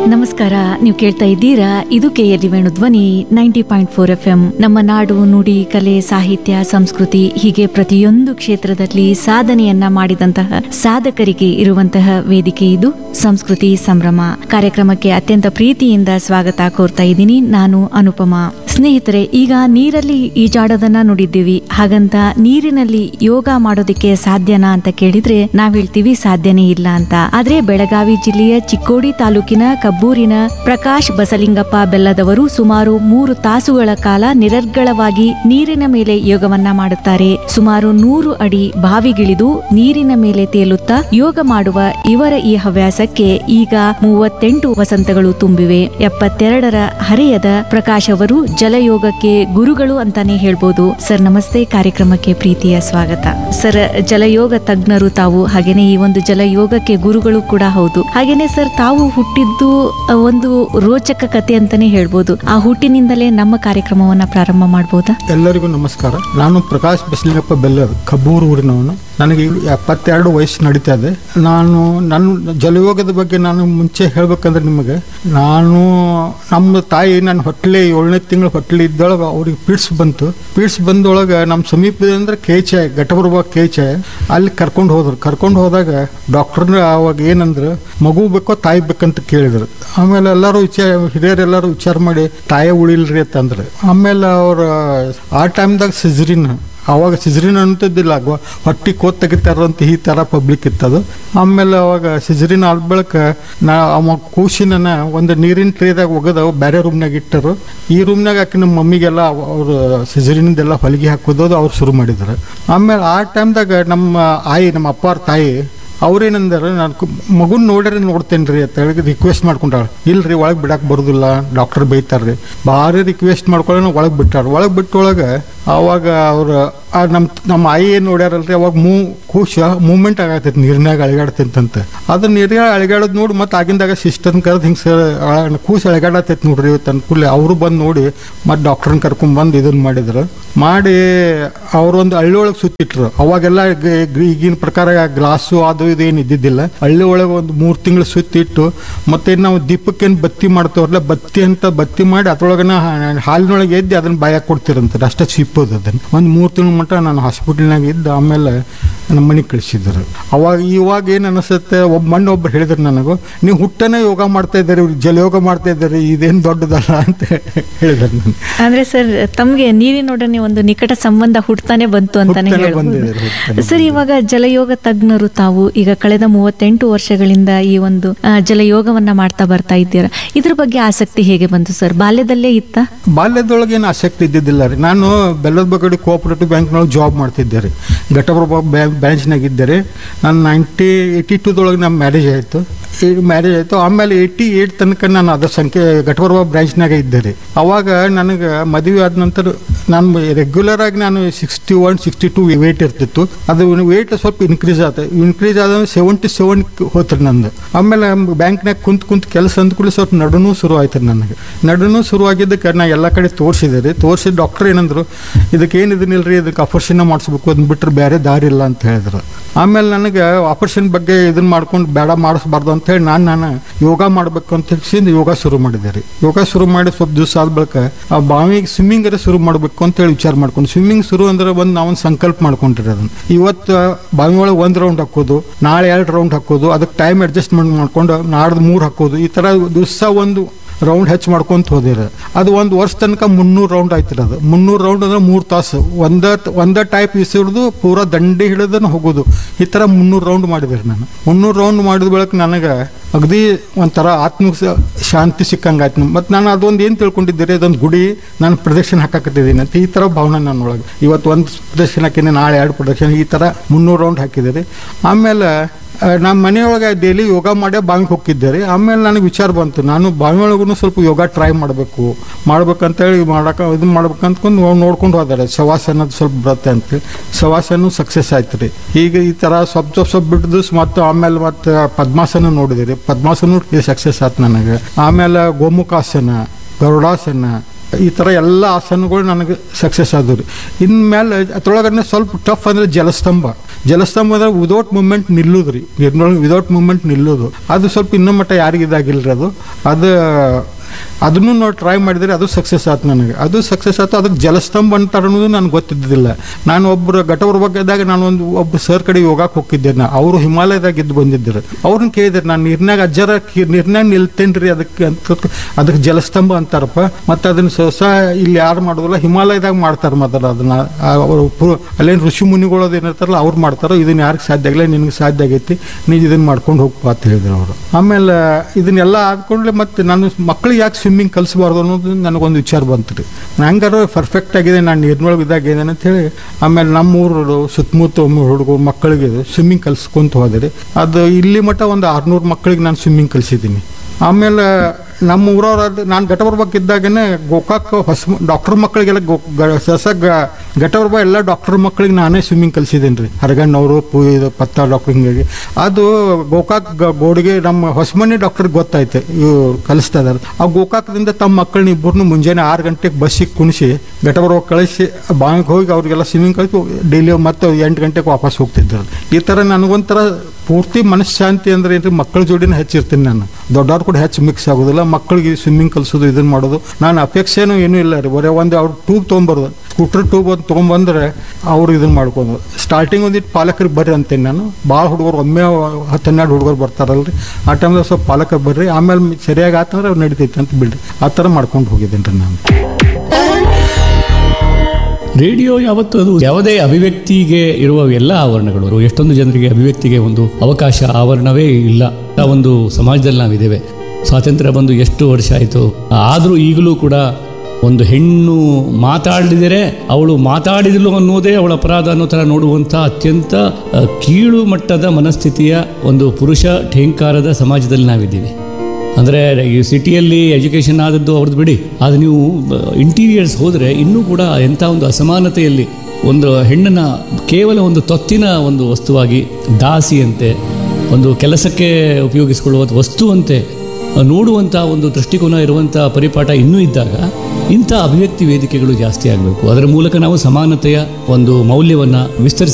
ನಮಸ್ಕಾರ ನೀವು ಕೇಳ್ತಾ ಇದ್ದೀರಾ ಇದು KLE Venu Dhwani ninety point four F M ನಮ್ಮ ನಾಡು ನುಡಿ ಕಲೆ ಸಾಹಿತ್ಯ ಸಂಸ್ಕೃತಿ ಹೀಗೆ ಪ್ರತಿಯೊಂದು ಕ್ಷೇತ್ರದಲ್ಲಿ ಸಾಧನೆಯನ್ನ ಮಾಡಿದಂತಹ ಸಾಧಕರಿಗೆ ಇರುವಂತಹ ವೇದಿಕೆ ಇದು ಸಂಸ್ಕೃತಿ ಸಂಭ್ರಮ ಕಾರ್ಯಕ್ರಮಕ್ಕೆ ಅತ್ಯಂತ ಪ್ರೀತಿಯಿಂದ ಸ್ವಾಗತ ಕೋರ್ತಾ ಇದ್ದೀನಿ ನಾನು ಅನುಪಮ ಸ್ನೇಹಿತರೆ ಈಗ ನೀರಲ್ಲಿ ಈಜಾಡೋದನ್ನ ನೋಡಿದ್ದೀವಿ ಹಾಗಂತ ನೀರಿನಲ್ಲಿ ಯೋಗ ಮಾಡೋದಕ್ಕೆ ಸಾಧ್ಯನಾ ಅಂತ ಕೇಳಿದ್ರೆ ನಾವ್ ಹೇಳ್ತೀವಿ ಸಾಧ್ಯನೇ ಇಲ್ಲ ಅಂತ ಆದ್ರೆ ಬೆಳಗಾವಿ ಜಿಲ್ಲೆಯ ಚಿಕ್ಕೋಡಿ ತಾಲೂಕಿನ ಕಬ್ಬೂರಿನ ಪ್ರಕಾಶ್ ಬಸಲಿಂಗಪ್ಪ ಬೆಲ್ಲದವರು ಸುಮಾರು ಮೂರು ತಾಸುಗಳ ಕಾಲ ನಿರರ್ಗಳವಾಗಿ ನೀರಿನ ಮೇಲೆ ಯೋಗವನ್ನ ಮಾಡುತ್ತಾರೆ ಸುಮಾರು ನೂರು ಅಡಿ ಬಾವಿಗಿಳಿದು ನೀರಿನ ಮೇಲೆ ತೇಲುತ್ತಾ ಯೋಗ ಮಾಡುವ ಇವರ ಈ ಹವ್ಯಾಸಕ್ಕೆ ಈಗ ಮೂವತ್ತೆಂಟು ವಸಂತಗಳು ತುಂಬಿವೆ ಎಪ್ಪತ್ತೆರಡರ ಹರೆಯದ ಪ್ರಕಾಶ್ ಅವರು ಜಲಯೋಗಕ್ಕೆ ಗುರುಗಳು ಅಂತಾನೆ ಹೇಳ್ಬೋದು ಸರ್ ನಮಸ್ತೆ ಕಾರ್ಯಕ್ರಮಕ್ಕೆ ಪ್ರೀತಿಯ ಸ್ವಾಗತ ಸರ್ ಜಲಯೋಗ ತಜ್ಞರು ತಾವು ಹಾಗೇನೆ ಈ ಒಂದು ಜಲಯೋಗಕ್ಕೆ ಗುರುಗಳು ಕೂಡ ಹೌದು ಹಾಗೇನೆ ಸರ್ ತಾವು ಹುಟ್ಟಿದ್ದು ಅ, ಒಂದು ರೋಚಕ ಕತೆ ಅಂತಾನೆ ಹೇಳ್ಬೋದು ಆ ಹುಟ್ಟಿನಿಂದಲೇ ನಮ್ಮ ಕಾರ್ಯಕ್ರಮವನ್ನ ಪ್ರಾರಂಭ ಮಾಡಬಹುದಾ ಎಲ್ಲರಿಗೂ ನಮಸ್ಕಾರ ನಾನು ಪ್ರಕಾಶ್ ಬಸಲಿಂಗಪ್ಪ ಬೆಲ್ಲರ್ ಕಬ್ಬೂರು ಊರಿನವನು ನನಗೆ ಈಗ ಎಪ್ಪತ್ತೆರಡು ವಯಸ್ಸು ನಡೀತಾ ಇದೆ ನಾನು ನನ್ನ ಜಲಯೋಗದ ಬಗ್ಗೆ ನಾನು ಮುಂಚೆ ಹೇಳ್ಬೇಕಂದ್ರೆ ನಿಮಗೆ ನಾನು ನಮ್ಮ ತಾಯಿ ನನ್ನ ಹೊಟ್ಟಲೆ ಏಳನೇ ತಿಂಗಳು ಹೊಟ್ಟಲೆ ಇದ್ದೊಳಗೆ ಅವ್ರಿಗೆ ಪಿಡ್ಸ್ ಬಂತು ಪಿಡ್ಸ್ ಬಂದೊಳಗೆ ನಮ್ಮ ಸಮೀಪದ ಅಂದ್ರೆ ಕೇಚೆ ಘಟಬರ್ಬ ಕೇಚೆ ಅಲ್ಲಿ ಕರ್ಕೊಂಡು ಹೋದ್ರು ಕರ್ಕೊಂಡು ಹೋದಾಗ ಡಾಕ್ಟರ್ನ ಅವಾಗ ಏನಂದ್ರೆ ಮಗು ಬೇಕೋ ತಾಯಿ ಬೇಕಂತ ಕೇಳಿದ್ರು ಆಮೇಲೆ ಎಲ್ಲರೂ ವಿಚಾರ ಹಿರಿಯರೆಲ್ಲರೂ ವಿಚಾರ ಮಾಡಿ ತಾಯೇ ಉಳಿಲ್ರಿ ಅಂತಂದ್ರೆ ಆಮೇಲೆ ಅವ್ರ ಆ ಟೈಮ್ದಾಗ ಸಿಜರಿನ್ ಅವಾಗ ಸಿಜರಿನ್ ಅಂತದ್ದಿಲ್ಲ ಗೊ- ಹೊಟ್ಟಿ ಕೋತ್ ತೆಗಿತಾರಂತ ಈ ಥರ ಪಬ್ಲಿಕ್ ಇತ್ತದು ಆಮೇಲೆ ಅವಾಗ ಸಿಜರಿನ್ ಆದ ಬಳಿಕ ನಾ ಅವ ಕೂಸಿನ ಒಂದು ನೀರಿನ ಟ್ರೇದಾಗ ಒಗದ ಬೇರೆ ರೂಮ್ನಾಗ ಇಟ್ಟರು ಈ ರೂಮ್ನಾಗ ಹಾಕಿ ನಮ್ಮ ಮಮ್ಮಿಗೆಲ್ಲ ಅವರು ಸಿಜರಿನಿಂದೆಲ್ಲ ಹೊಲಿಗೆ ಹಾಕೋದು ಅದು ಅವ್ರು ಶುರು ಮಾಡಿದ್ರು ಆಮೇಲೆ ಆ ಟೈಮ್ದಾಗ ನಮ್ಮ ಆಯಿ ನಮ್ಮ ಅಪ್ಪಾರ ತಾಯಿ ಅವ್ರೇನಂದಾರ ನಾನು ಮಗುನ್ ನೋಡ್ರಿ ನೋಡ್ತೇನೆ ರೀ ಅಂತ ಹೇಳಿ ರಿಕ್ವೆಸ್ಟ್ ಮಾಡ್ಕೊಂಡಾಳ ಇಲ್ರಿ ಒಳಗೆ ಬಿಡಕ್ಕೆ ಬರೋದಿಲ್ಲ ಡಾಕ್ಟರ್ ಬೈತಾರ್ರಿ ಭಾರಿ ರಿಕ್ವೆಸ್ಟ್ ಮಾಡ್ಕೊಳ್ಳೋ ಒಳಗೆ ಬಿಟ್ಟಾರ ಒಳಗೆ ಬಿಟ್ಟೊಳಗೆ ಅವಾಗ ಅವ್ರು ಆ ನಮ್ಮ ನಮ್ಮ ಆಯಿ ಏನು ನೋಡ್ಯಾರಲ್ರಿ ಅವಾಗ ಮೂ ಕೂಶ ಮೂವ್ಮೆಂಟ್ ಆಗತ್ತೈತಿ ನೀರಿನಾಗ ಅಳಿಗಾಡ್ತೈತಂತ ಅದು ನೀರಿನಾಗ ಅಳಿಗಾಡೋದು ನೋಡಿ ಮತ್ತೆ ಆಗಿಂದಾಗ ಸಿಸ್ಟರ್ನ ಕರೆದು ಹಿಂಗೆ ಸರ್ ಕೂಸ ಅಳಿಗಾಡತೈತಿ ನೋಡ್ರಿ ಇವತ್ತು ಅನ್ಕೂಲೆ ಅವರು ಬಂದು ನೋಡಿ ಮತ್ತೆ ಡಾಕ್ಟರ್ನ ಕರ್ಕೊಂಡ್ ಬಂದು ಇದನ್ನ ಮಾಡಿದ್ರು ಮಾಡಿ ಅವರೊಂದು ಹಳ್ಳಿ ಒಳಗೆ ಸುತ್ತಿಟ್ರು ಅವಾಗೆಲ್ಲ ಗ- ಗ- ಈಗಿನ ಪ್ರಕಾರ ಗ್ಲಾಸು ಅದು ಇದು ಏನು ಇದ್ದಿದ್ದಿಲ್ಲ ಹಳ್ಳಿ ಒಳಗೆ ಒಂದು ಮೂರು ತಿಂಗಳು ಸುತ್ತಿಟ್ಟು ಮತ್ತೆ ನಾವು ದೀಪಕ್ಕೇನು ಬತ್ತಿ ಮಾಡ್ತೇವಲ್ಲ ಬತ್ತಿ ಅಂತ ಬತ್ತಿ ಮಾಡಿ ಅದ್ರೊಳಗನ ಹಾ- ಹಾಲಿನೊಳಗೆ ಎದ್ದು ಅದನ್ನ ಬಾಯಾಗ ಕೊಡ್ತಿರಂತಾರೆ ಅಷ್ಟೇ ಸಿಪ್ಪೋದು ಅದನ್ನು ಒಂದು ಮೂರು ತಿಂಗಳ ಮಟ್ಟ ನಾನು ಹಾಸ್ಪಿಟಲ್ನಾಗ ಇದ್ದು ಆಮೇಲೆ ನಮ್ಮ ಮನೆಗೆ ಕಳಿಸಿದ್ರು ಅವಾಗ ಇವಾಗ ಏನು ಅನಿಸುತ್ತೆ ಒಬ್ಬ ಮಣ್ಣು ಒಬ್ರು ಹೇಳಿದ್ರು ನನಗೂ ನೀವು ಹುಟ್ಟನೇ ಯೋಗ ಮಾಡ್ತಾ ಇದ್ದಾರೆ ಜಲಯೋಗ ಮಾಡ್ತಾ ಇದ್ದಾರೆ ಇದೇನು ದೊಡ್ಡದಲ್ಲ ಅಂತ ಹೇಳಿದ್ರು ನಾನು ಅಂದ್ರೆ ಸರ್ ತಮ್ಗೆ ನೀರಿನೊಡನೆ ಒಂದು ನಿಕಟ ಸಂಬಂಧ ಹುಟ್ತಾನೆ ಬಂತು ಅಂತಾನೆ ಹುಟ್ತಾನೆ ಹೇಳ್ಬೋದು ಬಂದಿದೆ, ಹುಟ್ತಾನೆ ಸರ್ ಇವಾಗ ಜಲಯೋಗ ತಜ್ಞರು ತಾವು ಈಗ ಕಳೆದ ಮೂವತ್ತೆಂಟು ವರ್ಷಗಳಿಂದ ಈ ಒಂದು ಆ, ಜಲಯೋಗವನ್ನ ಮಾಡ್ತಾ ಬರ್ತಾ ಇದ್ದೀರಾ ಇದ್ರ ಬಗ್ಗೆ ಆಸಕ್ತಿ ಹೇಗೆ ಬಂತು ಸರ್ ಬಾಲ್ಯದಲ್ಲೇ ಇತ್ತ ಬಾಲ್ಯದೊಳಗೆ ಏನು ಆಸಕ್ತಿ ಇದ್ದಿದ್ದಿಲ್ಲ ರೀ ನಾನು ಬೆಲ್ಲದ ಬಗಡಿ ಕೋಆಪರೇಟಿವ್ ಬ್ಯಾಂಕ್ನೊಳಗೆ ಜಾಬ್ ಮಾಡ್ತಿದ್ದೆ ರೀ ಘಟಪ್ರಭಾ ಬ್ಯಾಂಚ್ನಾಗ ಇದ್ದೆ ರೀ ನಾನು ನೈಂಟಿ ಏಯ್ಟಿ ಟೂದೊಳಗೆ ನಮ್ಮ ಮ್ಯಾರೇಜ್ ಆಯಿತು ಮ್ಯಾರೇಜ್ ಆಯಿತು ಆಮೇಲೆ ಏಯ್ಟಿ ಏಯ್ಟ್ ತನಕ ನಾನು ಅದರ ಸಂಖ್ಯೆ ಘಟಪ್ರಭಾ ಬ್ರಾಂಚ್ನಾಗ ಇದ್ದೆ ರೀ ಅವಾಗ ನನಗೆ ಮದುವೆ ಆದ ನಂತರ ನಾನು ರೆಗ್ಯುಲರ್ ಆಗಿ ನಾನು sixty one sixty two weight ಇರ್ತಿತ್ತು ಅದು ವೇಟ್ ಸ್ವಲ್ಪ ಇನ್ಕ್ರೀಸ್ ಆತ ಇನ್ಕ್ರೀಸ್ ಆದ ಸೆವೆಂಟಿ ಸೆವೆನ್ ಹೋತ್ರಿ ನಂದು ಆಮೇಲೆ ಬ್ಯಾಂಕ್ನಾಗ ಕುಂತ್ ಕುಂತ್ ಕೆಲಸ ಅಂದ್ಕೂಡಲೇ ಸ್ವಲ್ಪ ನಡುನು ಶುರು ಆಯ್ತು ನನಗೆ ನಡುನು ಶುರು ಆಗಿದ್ದಕ್ಕೆ ನಾ ಎಲ್ಲ ಕಡೆ ತೋರಿಸಿದೆ ರೀ ತೋರಿಸಿ ಡಾಕ್ಟರ್ ಏನಂದ್ರು ಇದಕ್ಕೆ ಏನು ಇದನ್ನಿಲ್ರಿ ಇದಕ್ಕೆ ಆಪರೇಷನ್ ಮಾಡಿಸ್ಬೇಕು ಅದನ್ನ ಬಿಟ್ಟರೆ ಬೇರೆ ದಾರಿ ಇಲ್ಲ ಅಂತ ಹೇಳಿದ್ರು ಆಮೇಲೆ ನನಗೆ ಆಪರೇಷನ್ ಬಗ್ಗೆ ಇದನ್ನ ಮಾಡ್ಕೊಂಡು ಬೇಡ ಮಾಡಿಸ್ಬಾರ್ದು ಅಂತ ಹೇಳಿ ನಾನು ನಾನು ಯೋಗ ಮಾಡಬೇಕು ಅಂತ ಹೇಳಿ ಯೋಗ ಶುರು ಮಾಡಿದೆ ರೀ ಯೋಗ ಶುರು ಮಾಡಿ ಸ್ವಲ್ಪ ದಿವಸ ಆದ ಬಳಿಕ ಆ ಬಾವಿಗೆ ಸ್ವಿಮ್ಮಿಂಗ್ ಶುರು ಮಾಡಬೇಕು ಅಂತ ಹೇಳಿ ವಿಚಾರ ಮಾಡ್ಕೊಂಡು ಸ್ವಿಮ್ಮಿಂಗ್ ಶುರು ಅಂದ್ರೆ ಒಂದು ನಾವು ಒಂದು ಸಂಕಲ್ಪ ಮಾಡ್ಕೊಂಡ್ರಿ ಅದನ್ನ ಇವತ್ತು ಬಾವಿ ಒಳಗೆ ಒಂದು ರೌಂಡ್ ಹಾಕೋದು ನಾಳೆ ಎರಡು ರೌಂಡ್ ಹಾಕೋದು ಅದಕ್ಕೆ ಟೈಮ್ ಅಡ್ಜಸ್ಟ್ಮೆಂಟ್ ಮಾಡ್ಕೊಂಡು ನಾಡ್ದು ಮೂರು ಹಾಕೋದು ಈ ಥರ ದಿವಸ ಒಂದು ರೌಂಡ್ ಹೆಚ್ಚು ಮಾಡ್ಕೊಂತ ಹೋದಿರ ಅದು ಒಂದು ವರ್ಷ ತನಕ ಮುನ್ನೂರು ರೌಂಡ್ ಆಯ್ತಿರ ಅದು ಮುನ್ನೂರು ರೌಂಡ್ ಅಂದ್ರೆ ಮೂರು ತಾಸು ಒಂದ ಒಂದ ಟೈಪ್ ಇಸಿಡ್ದು ಪೂರಾ ದಂಡಿ ಹಿಡಿದನ ಹೋಗೋದು ಈ ಥರ ಮುನ್ನೂರು ರೌಂಡ್ ಮಾಡಿದೆ ನಾನು ಮುನ್ನೂರು ರೌಂಡ್ ಮಾಡಿದ ಬಳಿಕ ನನಗೆ ಅಗದಿ ಒಂಥರ ಆತ್ಮ ಶಾಂತಿ ಸಿಕ್ಕಂಗೆ ಆಯ್ತು ಮತ್ತು ನಾನು ಅದೊಂದು ಏನು ತಿಳ್ಕೊಂಡಿದ್ದೀರಿ ಅದೊಂದು ಗುಡಿ ನಾನು ಪ್ರದಕ್ಷಿಣೆ ಹಾಕಕತ್ತಿದ್ದೀನಿ ಅಂತ ಈ ಥರ ಭಾವನೆ ನನ್ನೊಳಗೆ ಇವತ್ತು ಒಂದು ಪ್ರದಕ್ಷಿಣೆ ಹಾಕಿನಿ ನಾಳೆ ಎರಡು ಪ್ರದಕ್ಷಿಣೆ ಈ ಥರ ಮುನ್ನೂರು ರೌಂಡ್ ಹಾಕಿದ್ದೀರಿ ಆಮೇಲೆ ಆ, ನಮ್ಮ ಮನೆಯೊಳಗೆ ಡೈಲಿ ಯೋಗ ಮಾಡೇ ಬಾವಿಗೆ ಹೋಗಿದ್ದೆ ರೀ ಆಮೇಲೆ ನನಗೆ ವಿಚಾರ ಬಂತು ನಾನು ಬಾವಿ ಒಳಗೂ ಸ್ವಲ್ಪ ಯೋಗ ಟ್ರೈ ಮಾಡಬೇಕು ಮಾಡ್ಬೇಕಂತೇಳಿ ಮಾಡಕ್ಕೆ ಇದು ಮಾಡ್ಬೇಕು ಅಂದ್ಕೊಂಡು ನೋಡ್ಕೊಂಡು ಹೋದಾರೆ ಶವಾಸನ ಸ್ವಲ್ಪ ಬರುತ್ತೆ ಅಂತೇಳಿ ಶವಾಸನ ಸಕ್ಸಸ್ ಆಯ್ತು ರೀ ಈಗ ಈ ಥರ ಸ್ವಲ್ಪ ಸ್ವಲ್ಪ ಸ್ವಲ್ಪ ಬಿಟ್ಟು ಮತ್ತು ಆಮೇಲೆ ಮತ್ತು ಪದ್ಮಾಸನ ನೋಡಿದೆ ರೀ ಪದ್ಮಾಸನ ಸಕ್ಸಸ್ ಆಯ್ತು ನನಗೆ ಆಮೇಲೆ ಗೋಮುಖಾಸನ ಗರುಡಾಸನ ಈ ಥರ ಎಲ್ಲ ಆಸನಗಳು ನನಗೆ ಸಕ್ಸಸ್ ಆದವು ರೀ ಇನ್ಮೇಲೆ ಅದ್ರೊಳಗಡೆ ಸ್ವಲ್ಪ ಟಫ್ ಅಂದರೆ ಜಲಸ್ತಂಭ ಜಲಸ್ತಂಭದ ವಿದೌಟ್ ಮೂಮೆಂಟ್ ನಿಲ್ಲುದು ರೀ ನೀರಿನೊಳಗೆ ವಿದೌಟ್ ಮೂಮೆಂಟ್ ನಿಲ್ಲೋದು ಅದು ಸ್ವಲ್ಪ ಇನ್ನೂ ಮಟ್ಟ ಯಾರಿಗೆ ಇದಾಗಿಲ್ರಿ ಅದು ಅದು ಅದನ್ನು ನಾವು ಟ್ರೈ ಮಾಡಿದರೆ ಅದು ಸಕ್ಸಸ್ ಆಯ್ತು ನನಗೆ ಅದು ಸಕ್ಸಸ್ ಆಯ್ತು ಅದಕ್ಕೆ ಜಲಸ್ತಂಭ ಅಂತಾರೆ ಅನ್ನೋದು ನನಗೆ ಗೊತ್ತಿದ್ದಿಲ್ಲ ನಾನು ಒಬ್ಬರು ಘಟವರ ಬಗ್ಗೆದಾಗ ನಾನು ಒಂದು ಒಬ್ಬರು ಸರ್ ಕಡೆ ಯೋಗಕ್ಕೆ ಹೋಗಿದ್ದೆ ನಾ ಅವರು ಹಿಮಾಲಯದಾಗ ಇದ್ದು ಬಂದಿದ್ದರು ಅವ್ರನ್ನ ಕೇಳಿದ್ರು ನಾನು ನೀರ್ನಾಗ ಅಜ್ಜರ ನೀರ್ನಾಗ ನಿಲ್ತೇನೆ ರೀ ಅದಕ್ಕೆ ಅಂತ ಅದಕ್ಕೆ ಜಲಸ್ತಂಭ ಅಂತಾರಪ್ಪ ಮತ್ತು ಅದನ್ನು ಹೊಸ ಇಲ್ಲಿ ಯಾರು ಮಾಡೋದಿಲ್ಲ ಹಿಮಾಲಯದಾಗ ಮಾಡ್ತಾರೆ ಮೊದಲು ಅದನ್ನ ಆ ಅವರು ಪು- ಅಲ್ಲೇನು ಋಷಿ ಮುನಿಗಳು ಏನಿರ್ತಾರಲ್ಲ ಅವ್ರು ಮಾಡ್ತಾರೋ ಇದನ್ನ ಯಾರಿಗೆ ಸಾಧ್ಯ ಆಗಿಲ್ಲ ನಿನಗೆ ಸಾಧ್ಯ ಆಗೈತಿ ನೀನು ಇದನ್ನ ಮಾಡ್ಕೊಂಡು ಹೋಗ್ಪ ಅಂತ ಹೇಳಿದ್ರು ಅವರು ಆಮೇಲೆ ಇದನ್ನೆಲ್ಲ ಆದ್ಕೊಂಡ್ಲೆ ಮತ್ತೆ ನಾನು ಮಕ್ಕಳಿಗೆ ಯಾಕೆ ಸ್ವಿಮ್ಮಿಂಗ್ ಕಲಿಸಬಾರ್ದು ಅನ್ನೋದು ನನಗೊಂದು ವಿಚಾರ ಬಂತು ರೀ ನಂಗಾರು ಪರ್ಫೆಕ್ಟ್ ಆಗಿದೆ ನಾನು ನೀರಿನೊಳಗೆ ಇದಾಗ ಇದ್ದೇನೆ ಅಂತ ಹೇಳಿ ಆಮೇಲೆ ನಮ್ಮ ಊರು ಸುತ್ತಮುತ್ತ ಹುಡುಗರು ಮಕ್ಕಳಿಗೆ ಸ್ವಿಮ್ಮಿಂಗ್ ಕಲಿಸ್ಕೊಂತ ಹೋದೆ ಅದು ಇಲ್ಲಿ ಮಟ್ಟ ಒಂದು ಆರುನೂರು ಮಕ್ಕಳಿಗೆ ನಾನು ಸ್ವಿಮ್ಮಿಂಗ್ ಕಲಿಸಿದ್ದೀನಿ ಆಮೇಲೆ ನಮ್ಮ ಊರವ್ರ ನಾನು ಘಟಬರ್ಬಕ್ ಇದ್ದಾಗನೇ ಗೋಕಾಕ್ ಹೊಸ ಡಾಕ್ಟರ್ ಮಕ್ಕಳಿಗೆಲ್ಲ ಗೋ ಸಸ ಘಟಬರ್ಬ ಎಲ್ಲ ಡಾಕ್ಟರ್ ಮಕ್ಕಳಿಗೆ ನಾನೇ ಸ್ವಿಮ್ಮಿಂಗ್ ಕಲಿಸಿದ್ದೀನಿ ರೀ ಹರಗಣ್ಣವರು ಪು ಇದು ಪತ್ತ ಡಾಕ್ಟರ್ ಹಿಂಗಾಗಿ ಅದು ಗೋಕಾಕ್ ಗ- ಗೋಡಿಗೆ ನಮ್ಮ ಹೊಸಮನಿ ಡಾಕ್ಟರ್ಗೆ ಗೊತ್ತಾಯ್ತು ಇವು ಕಲಿಸ್ತಾ ಇದಾರೆ ಆ ಗೋಕಾಕದಿಂದ ತಮ್ಮ ಮಕ್ಕಳನ್ನ ಇಬ್ಬರನ್ನು ಮುಂಜಾನೆ ಆರು ಗಂಟೆಗೆ ಬಸ್ಸಿಗೆ ಕುಣಿಸಿ ಘಟಬರ್ಬ ಕಳಿಸಿ ಬಾವಿಗೆ ಹೋಗಿ ಅವ್ರಿಗೆಲ್ಲ ಸ್ವಿಮ್ಮಿಂಗ್ ಕಲಿಸಿ ಡೈಲಿ ಮತ್ತೆ ಎಂಟು ಗಂಟೆಗೆ ವಾಪಸ್ ಹೋಗ್ತಿದ್ರು ಈ ಥರ ನನಗೊಂಥರ ಪೂರ್ತಿ ಮನಃಶಾಂತಿ ಅಂದ್ರೆ ಏನ್ರಿ ಮಕ್ಕಳ ಜೋಡಿನ ಹೆಚ್ಚಿರ್ತೀನಿ ನಾನು ದೊಡ್ಡವ್ರು ಕೂಡ ಹೆಚ್ಚು ಮಿಕ್ಸ್ ಆಗೋದಿಲ್ಲ ಮಕ್ಕಳಿಗೆ ಸ್ವಿಮ್ಮಿಂಗ್ ಕಲಿಸೋದು ಇದನ್ನ ಮಾಡೋದು ನಾನು ಅಪೇಕ್ಷೆನೂ ಏನೂ ಇಲ್ಲ ರೀ ಬರೀ ಒಂದು ಅವ್ರು ಟ್ಯೂಬ್ ತೊಗೊಂಬರೋದು ಸ್ಕೂಟ್ರ್ ಟ್ಯೂಬ್ ಒಂದು ತೊಗೊಂಬಂದ್ರೆ ಅವ್ರು ಇದನ್ನ ಮಾಡ್ಕೊಂಡು ಸ್ಟಾರ್ಟಿಂಗ್ ಒಂದಿಟ್ಟು ಪಾಲಕರಿಗೆ ಬರ್ರಿ ಅಂತೀನಿ ನಾನು ಭಾಳ ಹುಡುಗರು ಒಮ್ಮೆ ಹತ್ತು ಹನ್ನೆರಡು ಹುಡುಗರು ಬರ್ತಾರಲ್ರಿ ಆ ಟೈಮ್ದಾಗ ಸ್ವಲ್ಪ ಪಾಲಕರು ಬರ್ರಿ ಆಮೇಲೆ ಸರಿಯಾಗಿ ಆತಂದ್ರೆ ಅವ್ರು ನಡಿತೈತೆ ಅಂತ ಬಿಡ್ರಿ ಆ ಥರ ಮಾಡ್ಕೊಂಡು ಹೋಗಿದ್ದೀನಿ ರೀ ನಾನು ರೇಡಿಯೋ ಯಾವತ್ತು ಅದು ಯಾವುದೇ ಅಭಿವ್ಯಕ್ತಿಗೆ ಇರುವ ಎಲ್ಲ ಆವರಣಗಳು ಎಷ್ಟೊಂದು ಜನರಿಗೆ ಅಭಿವ್ಯಕ್ತಿಗೆ ಒಂದು ಅವಕಾಶ ಆವರಣವೇ ಇಲ್ಲ ಆ ಒಂದು ಸಮಾಜದಲ್ಲಿ ನಾವಿದ್ದೇವೆ ಸ್ವಾತಂತ್ರ್ಯ ಬಂದು ಎಷ್ಟು ವರ್ಷ ಆಯಿತು ಆದರೂ ಈಗಲೂ ಕೂಡ ಒಂದು ಹೆಣ್ಣು ಮಾತಾಡಿದರೆ ಅವಳು ಮಾತಾಡಿದಳು ಅನ್ನೋದೇ ಅವಳ ಅಪರಾಧ ಅನ್ನೋ ಥರ ನೋಡುವಂಥ ಅತ್ಯಂತ ಆ, ಕೀಳು ಮಟ್ಟದ ಮನಸ್ಥಿತಿಯ ಒಂದು ಪುರುಷ ಠೇಂಕಾರದ ಸಮಾಜದಲ್ಲಿ ನಾವಿದ್ದೀವಿ ಅಂದರೆ ಈ ಸಿಟಿಯಲ್ಲಿ ಎಜುಕೇಷನ್ ಆದದ್ದು ಅವ್ರದ್ದು ಬಿಡಿ ಆದರೆ ನೀವು ಇಂಟೀರಿಯರ್ಸ್ ಹೋದರೆ ಇನ್ನೂ ಕೂಡ ಎಂಥ ಒಂದು ಅಸಮಾನತೆಯಲ್ಲಿ ಒಂದು ಹೆಣ್ಣನ್ನು ಕೇವಲ ಒಂದು ತೊತ್ತಿನ ಒಂದು ವಸ್ತುವಾಗಿ ದಾಸಿಯಂತೆ ಒಂದು ಕೆಲಸಕ್ಕೆ ಉಪಯೋಗಿಸಿಕೊಳ್ಳುವ ವಸ್ತುವಂತೆ ನೋಡುವಂಥ ಒಂದು ದೃಷ್ಟಿಕೋನ ಇರುವಂಥ ಪರಿಪಾಠ ಇನ್ನೂ ಇದ್ದಾಗ ಇಂಥ ಅಭಿವ್ಯಕ್ತಿ ವೇದಿಕೆಗಳು ಜಾಸ್ತಿ ಆಗಬೇಕು ಅದರ ಮೂಲಕ ನಾವು ಸಮಾನತೆಯ ಒಂದು ಮೌಲ್ಯವನ್ನು ವಿಸ್ತರಿಸ